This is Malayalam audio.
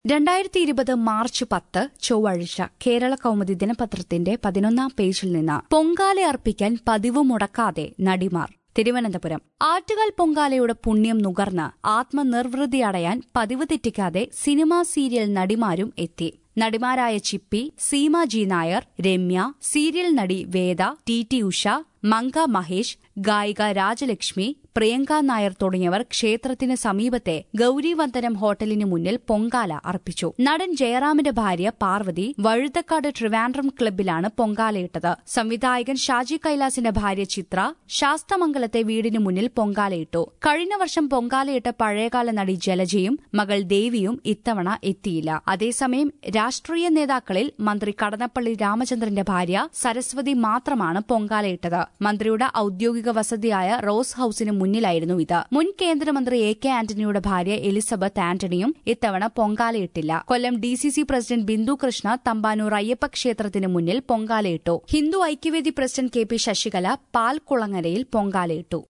രണ്ടായിരത്തി ഇരുപത് മാർച്ച് പത്ത് ചൊവ്വാഴ്ച കേരള കൗമുദി ദിനപത്രത്തിന്റെ പതിനൊന്നാം പേജിൽ നിന്ന് പൊങ്കാല അർപ്പിക്കാൻ പതിവ് മുടക്കാതെ നടിമാർ തിരുവനന്തപുരം ആറ്റുകാൽ പൊങ്കാലയുടെ പുണ്യം നുകർന്ന് ആത്മനിർവൃതി അടയാൻ പതിവ് തെറ്റിക്കാതെ സിനിമാ സീരിയൽ നടിമാരും എത്തി നടിമാരായ ചിപ്പി സീമ ജി നായർ രമ്യ സീരിയൽ നടി വേദ ടി ടി ഉഷ മങ്ക മഹേഷ് ഗായിക രാജലക്ഷ്മി പ്രിയങ്ക നായർ തുടങ്ങിയവർ ക്ഷേത്രത്തിന് സമീപത്തെ ഗൌരിവന്ദനം ഹോട്ടലിന് മുന്നിൽ പൊങ്കാല അർപ്പിച്ചു നടൻ ജയറാമിന്റെ ഭാര്യ പാർവതി വഴുതക്കാട് ട്രിവാൻഡ്രം ക്ലബ്ബിലാണ് പൊങ്കാലയിട്ടത് സംവിധായകൻ ഷാജി കൈലാസിന്റെ ഭാര്യ ചിത്ര ശാസ്തമംഗലത്തെ വീടിന് മുന്നിൽ പൊങ്കാലയിട്ടു കഴിഞ്ഞ വർഷം പൊങ്കാലയിട്ട പഴയകാല നടി ജലജയും മകൾ ദേവിയും ഇത്തവണ എത്തിയില്ല അതേസമയം രാഷ്ട്രീയ നേതാക്കളിൽ മന്ത്രി കടന്നപ്പള്ളി രാമചന്ദ്രന്റെ ഭാര്യ സരസ്വതി മാത്രമാണ് പൊങ്കാലയിട്ടത് മന്ത്രിയുടെ ഔദ്യോഗിക വസതിയായ റോസ് ഹൌസിന് മുന്നിലായിരുന്നു ഇത് മുൻ കേന്ദ്രമന്ത്രി എ കെ ആന്റണിയുടെ ഭാര്യ എലിസബത്ത് ആന്റണിയും ഇത്തവണ പൊങ്കാലയിട്ടില്ല Kollam D C C president Bindu Krishna Thampanoor Ayyappa ക്ഷേത്രത്തിന് മുന്നിൽ പൊങ്കാലയിട്ടു Hindu Aikyavedi president K P Sasikala പാൽക്കുളങ്ങരയിൽ പൊങ്കാലയിട്ടു